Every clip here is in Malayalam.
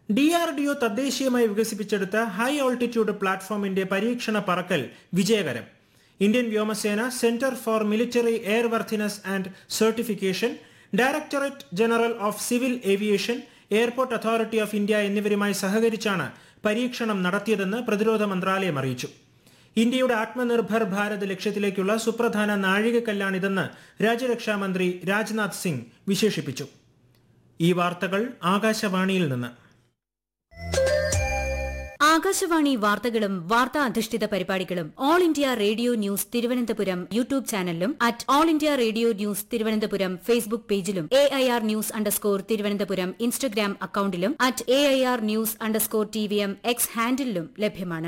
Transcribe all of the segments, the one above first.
ഡി ആർ ഡി ഒ തദ്ദേശീയമായി വികസിപ്പിച്ചെടുത്ത ഹൈ ഓൾട്ടിറ്റ്യൂഡ് പ്ലാറ്റ്ഫോമിന്റെ പരീക്ഷണ പറക്കൽ വിജയകരം ഇന്ത്യൻ വ്യോമസേന centre for military airworthiness and certification directorate general of civil aviation airport authority of India എന്നിവരുമായി സഹകരിച്ചാണ് പരീക്ഷണം നടത്തിയതെന്ന് പ്രതിരോധ മന്ത്രാലയം അറിയിച്ചു ഇന്ത്യയുടെ ആത്മനിർഭർ ഭാരത് ലക്ഷ്യത്തിലേക്കുള്ള സുപ്രധാന നാഴികക്കല്ലാണിതെന്ന് രാജ്യരക്ഷാമന്ത്രി രാജ്നാഥ് സിംഗ് വിശേഷിപ്പിച്ചു ഈ വാർത്തകൾ ആകാശവാണിയിൽ നിന്ന് ആകാശവാണി വാർത്തകളും വാർത്താ അധിഷ്ഠിത പരിപാടികളും all India radio news Thiruvananthapuram YouTube ചാനലിലും at all India radio news Thiruvananthapuram Facebook പേജിലും A I R news underscore Thiruvananthapuram Instagram അക്കൌണ്ടിലും at A I R news underscore T V M X ഹാൻഡിലും ലഭ്യമാണ്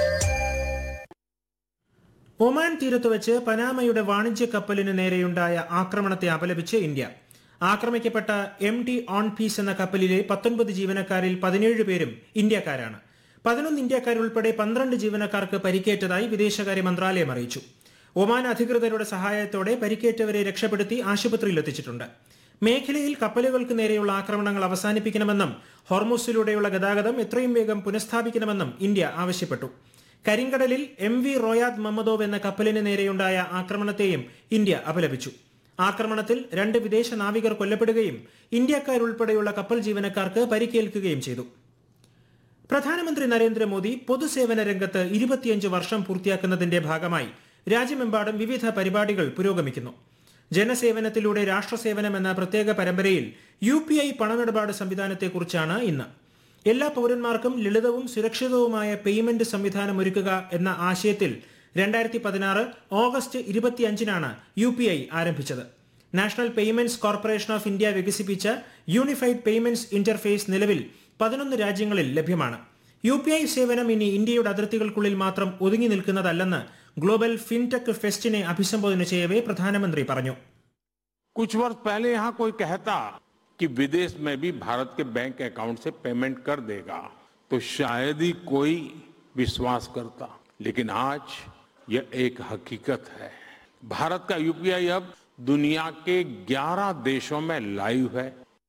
ഒമാൻ തീരത്ത് വെച്ച് പനാമയുടെ വാണിജ്യ കപ്പലിന് നേരെയുണ്ടായ ആക്രമണത്തെ അപലപിച്ച് ഇന്ത്യ ആക്രമിക്കപ്പെട്ട എം ടി ഓൺ പീസ് എന്ന കപ്പലിലെ പത്തൊൻപത് ജീവനക്കാരിൽ പതിനേഴ് പേരും ഇന്ത്യക്കാരാണ് പതിനൊന്ന് ഇന്ത്യക്കാരുൾപ്പെടെ പന്ത്രണ്ട് ജീവനക്കാർക്ക് പരിക്കേറ്റതായി വിദേശകാര്യ മന്ത്രാലയം അറിയിച്ചു ഒമാൻ അധികൃതരുടെ സഹായത്തോടെ പരിക്കേറ്റവരെ രക്ഷപ്പെടുത്തി ആശുപത്രിയിൽ എത്തിച്ചിട്ടുണ്ട് മേഖലയിൽ കപ്പലുകൾക്ക് നേരെയുള്ള ആക്രമണങ്ങൾ അവസാനിപ്പിക്കണമെന്നും ഹോർമൂസിലൂടെയുള്ള ഗതാഗതം എത്രയും വേഗം പുനഃസ്ഥാപിക്കണമെന്നും ഇന്ത്യ ആവശ്യപ്പെട്ടു കരിങ്കടലിൽ എം വി റോയാദ് മമ്മദോവ് എന്ന കപ്പലിന് നേരെയുണ്ടായ ആക്രമണത്തെയും ഇന്ത്യ അപലപിച്ചു ആക്രമണത്തിൽ രണ്ട് വിദേശ നാവികർ കൊല്ലപ്പെടുകയും ഇന്ത്യക്കാരുൾപ്പെടെയുള്ള കപ്പൽ ജീവനക്കാർക്ക് പരിക്കേൽക്കുകയും ചെയ്തു പ്രധാനമന്ത്രി നരേന്ദ്രമോദി പൊതുസേവന രംഗത്ത് ഇരുപത്തിയഞ്ച് വർഷം പൂർത്തിയാക്കുന്നതിന്റെ ഭാഗമായി രാജ്യമെമ്പാടും വിവിധ പരിപാടികൾ പുരോഗമിക്കുന്നു ജനസേവനത്തിലൂടെ രാഷ്ട്രസേവനം എന്ന പ്രത്യേക പരമ്പരയിൽ യു പി ഐ പണമിടപാട് സംവിധാനത്തെക്കുറിച്ചാണ് ഇന്ന് എല്ലാ പൗരന്മാർക്കും ലളിതവും സുരക്ഷിതവുമായ പേയ്മെന്റ് സംവിധാനം ഒരുക്കുക എന്ന ആശയത്തിൽ രണ്ടായിരത്തി പതിനാറ് ഓഗസ്റ്റ് ഇരുപത്തിയഞ്ചിനാണ് യു പി ഐ ആരംഭിച്ചത് national payments corporation of India വികസിപ്പിച്ച യൂണിഫൈഡ് പേയ്മെന്റ്സ് ഇന്റർഫേസ് നിലവിൽ പതിനൊന്ന് രാജ്യങ്ങളിൽ ലഭ്യമാണ് യു പി ഐ സേവനം ഇനി ഇന്ത്യയുടെ അതിർത്തികൾക്കുള്ളിൽ മാത്രം ഒതുങ്ങി നിൽക്കുന്നതല്ലെന്ന് ഗ്ലോബൽ ഫിൻടെക് ഫെസ്റ്റിനെ അഭിസംബോധന ചെയ്യവേ പ്രധാനമന്ത്രി പറഞ്ഞു कुछ वर्ष पहले यहाँ कोई कहता कि विदेश में भी भारत के बैंक अकाउंट से पेमेंट कर देगा तो शायद ही कोई विश्वास करता लेकिन आज यह एक हकीकत है भारत का यूपीआई अब दुनिया के 11 देशों में लाइव है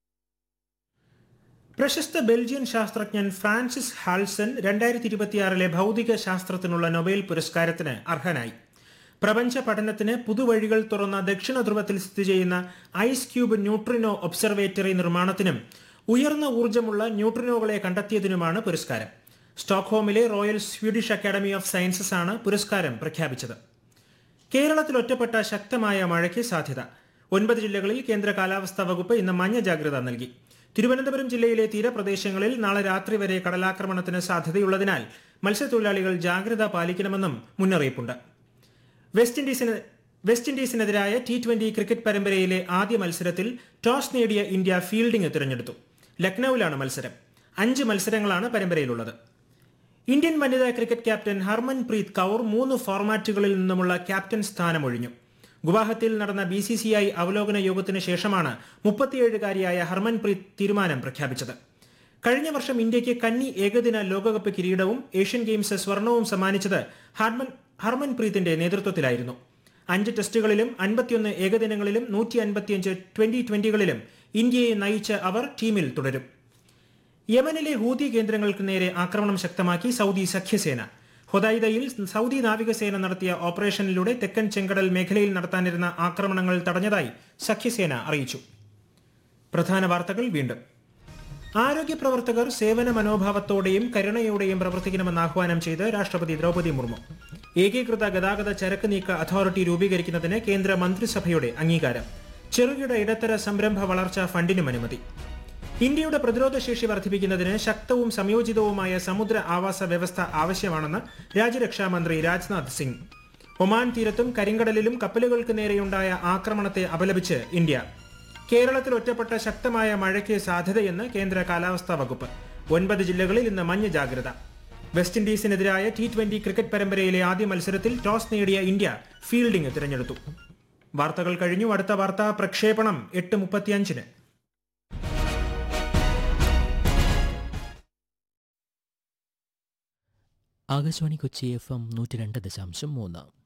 പ്രശസ്ത ബെൽജിയൻ ശാസ്ത്രജ്ഞൻ ഫ്രാൻസിസ് ഹാൽസൺ രണ്ടായിരത്തി ഇരുപത്തിയാറിലെ ഭൗതിക ശാസ്ത്രത്തിനുള്ള നൊബേൽ പുരസ്കാരത്തിന് അർഹനായി പ്രപഞ്ച പഠനത്തിന് പുതുവഴികൾ തുറന്ന ദക്ഷിണ ധ്രുവത്തിൽ സ്ഥിതി ചെയ്യുന്ന ഐസ് ക്യൂബ് ന്യൂട്രിനോ ഒബ്സർവേറ്ററി നിർമ്മാണത്തിനും ഉയർന്ന ഊർജ്ജമുള്ള ന്യൂട്രിനോകളെ കണ്ടെത്തിയതിനുമാണ് പുരസ്കാരം സ്റ്റോക്ക്ഹോമിലെ royal Swedish academy of sciences ആണ് പുരസ്കാരം പ്രഖ്യാപിച്ചത് കേരളത്തിൽ ഒറ്റപ്പെട്ട ശക്തമായ മഴയ്ക്ക് സാധ്യത ഒൻപത് ജില്ലകളിൽ കേന്ദ്ര കാലാവസ്ഥാ വകുപ്പ് ഇന്ന് മഞ്ഞ ജാഗ്രത നൽകി തിരുവനന്തപുരം ജില്ലയിലെ തീരപ്രദേശങ്ങളിൽ നാളെ രാത്രി വരെ കടലാക്രമണത്തിന് സാധ്യതയുള്ളതിനാൽ മത്സ്യത്തൊഴിലാളികൾ ജാഗ്രത പാലിക്കണമെന്നും മുന്നറിയിപ്പുണ്ട് വെസ്റ്റ് ഇൻഡീസിന് വെസ്റ്റ് ഇൻഡീസിനെതിരായ ടി ട്വന്റി ക്രിക്കറ്റ് പരമ്പരയിലെ ആദ്യ മത്സരത്തിൽ ടോസ് നേടിയ ഇന്ത്യ ഫീൽഡിംഗ് തിരഞ്ഞെടുത്തു ലക്നൌവിലാണ് മത്സരം അഞ്ച് മത്സരങ്ങളാണ് പരമ്പരയിലുള്ളത് ഇന്ത്യൻ വനിതാ ക്രിക്കറ്റ് ക്യാപ്റ്റൻ ഹർമൻപ്രീത് കൌർ മൂന്ന് ഫോർമാറ്റുകളിൽ നിന്നുമുള്ള ക്യാപ്റ്റൻ സ്ഥാനമൊഴിഞ്ഞു ഗുവാഹത്തിയിൽ നടന്ന ബി സി സി ഐ അവലോകന യോഗത്തിന് ശേഷമാണ് മുപ്പത്തിയേഴുകാരിയായ ഹർമൻപ്രീത് തീരുമാനം പ്രഖ്യാപിച്ചത് കഴിഞ്ഞ വർഷം ഇന്ത്യയ്ക്ക് കന്നി ഏകദിന ലോകകപ്പ് കിരീടവും ഏഷ്യൻ ഗെയിംസ് സ്വർണവും സമ്മാനിച്ചത് ഹർമൻ ഹർമൻപ്രീത്തിന്റെ നേതൃത്വത്തിലായിരുന്നു അഞ്ച് ടെസ്റ്റുകളിലും അൻപത്തിയൊന്ന് ഏകദിനങ്ങളിലും നൂറ്റി അൻപത്തിയഞ്ച് ട്വന്റി ട്വന്റികളിലും ഇന്ത്യയെ നയിച്ച അവർ ടീമിൽ തുടരും യമനിലെ ഹൂതി കേന്ദ്രങ്ങൾക്ക് നേരെ ആക്രമണം ശക്തമാക്കി സൗദി സഖ്യസേന ഹൊദൈദയിൽ സൗദി നാവികസേന നടത്തിയ ഓപ്പറേഷനിലൂടെ തെക്കൻ ചെങ്കടൽ മേഖലയിൽ നടത്താനിരുന്ന ആക്രമണങ്ങൾ തടഞ്ഞതായി സഖ്യസേന അറിയിച്ചു പ്രധാന വാർത്തകൾ വീണ്ടും ആരോഗ്യ പ്രവർത്തകർ സേവന മനോഭാവത്തോടെയും കരുണയോടെയും പ്രവർത്തിക്കണമെന്ന് ആഹ്വാനം ചെയ്ത് രാഷ്ട്രപതി ദ്രൗപദി മുർമു ഏകീകൃത ഗതാഗത ചരക്ക് നീക്ക അതോറിറ്റി രൂപീകരിക്കുന്നതിന് കേന്ദ്ര മന്ത്രിസഭയുടെ അംഗീകാരം ചെറുകിട ഇടത്തര സംരംഭ വളർച്ചാ ഫണ്ടിനും അനുമതി ഇന്ത്യയുടെ പ്രതിരോധശേഷി വർദ്ധിപ്പിക്കുന്നതിന് ശക്തവും സംയോജിതവുമായ സമുദ്ര ആവാസ വ്യവസ്ഥ ആവശ്യമാണെന്ന് രാജ്യരക്ഷാമന്ത്രി രാജ്നാഥ് സിംഗ് ഒമാൻ തീരത്തും കരിങ്കടലിലും കപ്പലുകൾക്ക് നേരെയുണ്ടായ ആക്രമണത്തെ അപലപിച്ച് ഇന്ത്യ കേരളത്തിൽ ഒറ്റപ്പെട്ട ശക്തമായ മഴയ്ക്ക് സാധ്യതയെന്ന് കേന്ദ്ര കാലാവസ്ഥാ വകുപ്പ് ഒൻപത് ജില്ലകളിൽ ഇന്ന് മഞ്ഞ ജാഗ്രത വെസ്റ്റ് ഇൻഡീസിനെതിരായ ടി ട്വന്റി ക്രിക്കറ്റ് പരമ്പരയിലെ ആദ്യ മത്സരത്തിൽ ടോസ് നേടിയ ഇന്ത്യ ഫീൽഡിംഗ് തിരഞ്ഞെടുത്തു വാർത്തകൾ കഴിഞ്ഞു അടുത്ത വാർത്താ പ്രക്ഷേപണം എട്ട് മുപ്പത്തിയഞ്ചിന് ആകാശവാണി കൊച്ചി എഫ് എം നൂറ്റി രണ്ട് ദശാംശം മൂന്ന്